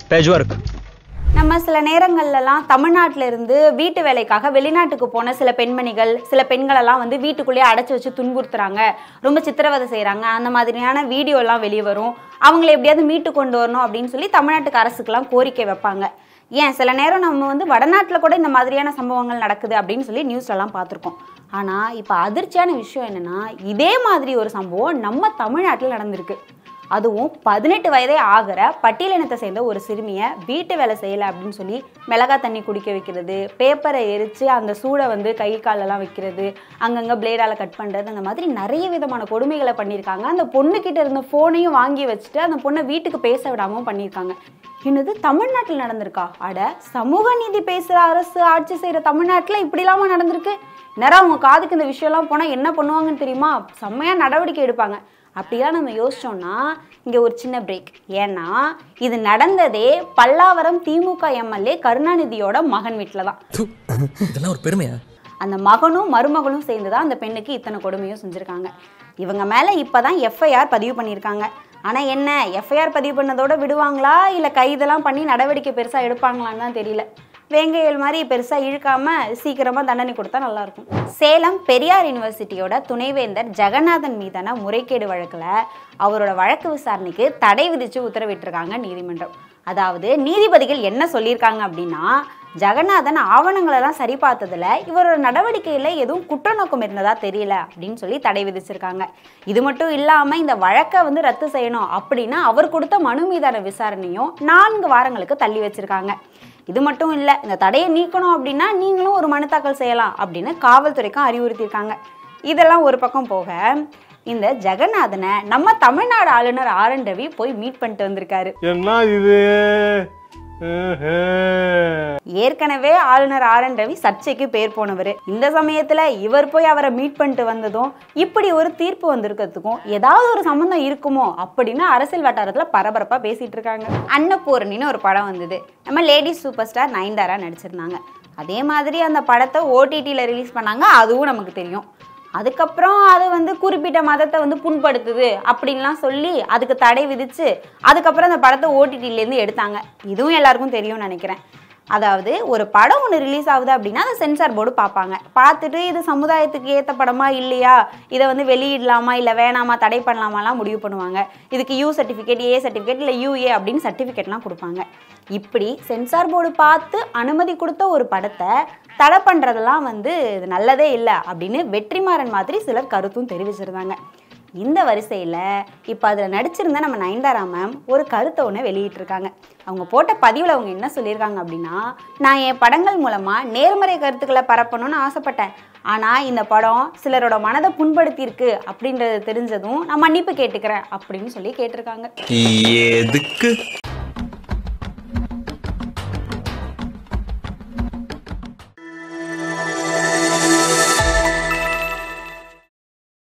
page நம்ம சில நேரங்கள்லலாம் தமிழ்நாட்டில இருந்து வீட்டு வேலைக்காக வெளிநாட்டுக்கு போன சில பெண்மணிகள் சில பெண்களெல்லாம் வந்து வீட்டுக்குள்ளேயே அடைச்சி வச்சு துன்புறுத்துறாங்க ரொம்ப சித்திரவதை செய்கிறாங்க அந்த மாதிரியான வீடியோ எல்லாம் வெளியே வரும் அவங்களை எப்படியாவது மீட்டு கொண்டு வரணும் அப்படின்னு சொல்லி தமிழ்நாட்டுக்கு அரசுக்கெல்லாம் கோரிக்கை வைப்பாங்க ஏன் சில நேரம் நம்ம வந்து வடநாட்டில் கூட இந்த மாதிரியான சம்பவங்கள் நடக்குது அப்படின்னு சொல்லி நியூஸ்லலாம் பார்த்துருக்கோம் ஆனால் இப்போ அதிர்ச்சியான விஷயம் என்னென்னா இதே மாதிரி ஒரு சம்பவம் நம்ம தமிழ்நாட்டில் நடந்திருக்கு அதுவும் பதினெட்டு வயதே ஆகிற பட்டியலினத்தை சேர்ந்த ஒரு சிறுமியை வீட்டு வேலை செய்யலை அப்படின்னு சொல்லி மிளகா தண்ணி குடிக்க வைக்கிறது பேப்பரை எரித்து அந்த சூடை வந்து கை காலெல்லாம் வைக்கிறது அங்கங்கே பிளேடால் கட் பண்ணுறது அந்த மாதிரி நிறைய விதமான கொடுமைகளை பண்ணியிருக்காங்க அந்த பொண்ணுக்கிட்ட இருந்த ஃபோனையும் வாங்கி வச்சுட்டு அந்த பொண்ணை வீட்டுக்கு பேச விடாமல் பண்ணியிருக்காங்க என்னது தமிழ்நாட்டில் நடந்திருக்கா அட சமூக நீதி பேசுகிற அரசு ஆட்சி செய்கிற தமிழ்நாட்டில் இப்படிலாமா நடந்திருக்கு நேரம் அவங்க காதுக்கு இந்த விஷயம்லாம் போனால் என்ன பண்ணுவாங்கன்னு தெரியுமா செம்மையாக நடவடிக்கை எடுப்பாங்க அப்படிலாம் நம்ம யோசிச்சோம்னா இங்கே ஒரு சின்ன பிரேக் ஏன்னா இது நடந்ததே பல்லாவரம் திமுக எம்எல்ஏ கருணாநிதியோட மகன் வீட்டில் தான் து, இதெல்லாம் ஒரு பெருமையா அந்த மகனும் மருமகளும் சேர்ந்து தான் அந்த பெண்ணுக்கு இத்தனை கொடுமையும் செஞ்சுருக்காங்க இவங்க மேலே இப்போ தான் எஃப்ஐஆர் பதிவு பண்ணியிருக்காங்க ஆனால் என்ன எஃப்ஐஆர் பதிவு பண்ணதோட விடுவாங்களா இல்லை கைதெல்லாம் பண்ணி நடவடிக்கை பெருசாக எடுப்பாங்களான்னு தான் தெரியல வேங்கையல் மாதிரி பெருசாக இழுக்காம சீக்கிரமாக தண்டனை கொடுத்தா நல்லாயிருக்கும் சேலம் பெரியார் யூனிவர்சிட்டியோட துணைவேந்தர் ஜெகநாதன் மீதான முறைகேடு வழக்கில் அவரோட வழக்கு விசாரணைக்கு தடை விதித்து உத்தரவிட்டிருக்காங்க நீதிமன்றம் அதாவது நீதிபதிகள் என்ன சொல்லியிருக்காங்க அப்படின்னா ஜெகநாதன் ஆவணங்களெல்லாம் சரி பார்த்ததுல இவரோட நடவடிக்கையில் எதுவும் குற்ற நோக்கம் இருந்ததா தெரியல அப்படின்னு சொல்லி தடை விதிச்சிருக்காங்க இது மட்டும் இல்லாமல் இந்த வழக்கை வந்து ரத்து செய்யணும் அப்படின்னா அவர் கொடுத்த மனு மீதான விசாரணையும் நான்கு வாரங்களுக்கு தள்ளி வச்சிருக்காங்க இது மட்டும் இல்லை இந்த தடையை நீக்கணும் அப்படின்னா நீங்களும் ஒரு மனு தாக்கல் செய்யலாம் அப்படின்னு காவல்துறைக்கும் அறிவுறுத்தியிருக்காங்க இதெல்லாம் ஒரு பக்கம் போக இந்த ஜெகநாதனை நம்ம தமிழ்நாடு ஆளுநர் ஆர் என் ரவி போய் மீட் பண்ணிட்டு வந்திருக்காரு என்ன இது ஏற்கனவே ஆளுநர் ஆர் என் ரவி சர்ச்சைக்கு பேர் போனவர் இந்த சமயத்துல இவர் போய் அவரை மீட் பண்ணிட்டு வந்ததும் இப்படி ஒரு தீர்ப்பு வந்திருக்கிறதுக்கும் ஏதாவது ஒரு சம்மந்தம் இருக்குமோ அப்படின்னு அரசியல் வட்டாரத்துல பரபரப்பா பேசிட்டு இருக்காங்க அன்னபூரணின்னு ஒரு படம் வந்தது நம்ம லேடிஸ் சூப்பர் ஸ்டார் நயன்தாரா நடிச்சிருந்தாங்க அதே மாதிரி அந்த படத்தை ஓடிடியில் ரிலீஸ் பண்ணாங்க அதுவும் நமக்கு தெரியும் அதுக்கப்புறம் அது வந்து குறிப்பிட்ட மதத்தை வந்து புண்படுத்துது அப்படின்லாம் சொல்லி அதுக்கு தடை விதிச்சு அதுக்கப்புறம் அந்த படத்தை ஓடிடிலேருந்து எடுத்தாங்க இதுவும் எல்லாருக்கும் தெரியும்னு நினைக்கிறேன் அதாவது ஒரு படம் ஒன்று ரிலீஸ் ஆகுது அப்படின்னா அதை சென்சார் போர்டு பார்ப்பாங்க பார்த்துட்டு இது சமுதாயத்துக்கு ஏற்ற படமா இல்லையா இதை வந்து வெளியிடலாமா இல்லை வேணாமா தடை பண்ணலாமாலாம் முடிவு பண்ணுவாங்க இதுக்கு யூ சர்டிஃபிகேட் ஏ சர்டிஃபிகேட் இல்லை யூஏ அப்படின்னு சர்டிஃபிகேட்லாம் கொடுப்பாங்க இப்படி சென்சார் போர்டு பார்த்து அனுமதி கொடுத்த ஒரு படத்தை தடை பண்ணுறதெல்லாம் வந்து இது நல்லதே இல்லை அப்படின்னு வெற்றிமாறன் மாதிரி சிலர் கருத்தும் தெரிவிச்சிருந்தாங்க இந்த வரிசையில் இப்போ அதில் நடிச்சிருந்த நம்ம நயன்தாரா மேம் ஒரு கருத்தை ஒன்று வெளியிட்டிருக்காங்க அவங்க போட்ட பதிவில் அவங்க என்ன சொல்லியிருக்காங்க அப்படின்னா நான் என் படங்கள் மூலமாக நேர்மறை கருத்துக்களை பரப்பணும்னு ஆசைப்பட்டேன் ஆனால் இந்த படம் சிலரோட மனதை புண்படுத்தியிருக்கு அப்படின்றது தெரிஞ்சதும் நான் மன்னிப்பு கேட்டுக்கிறேன் அப்படின்னு சொல்லி கேட்டிருக்காங்க எதுக்கு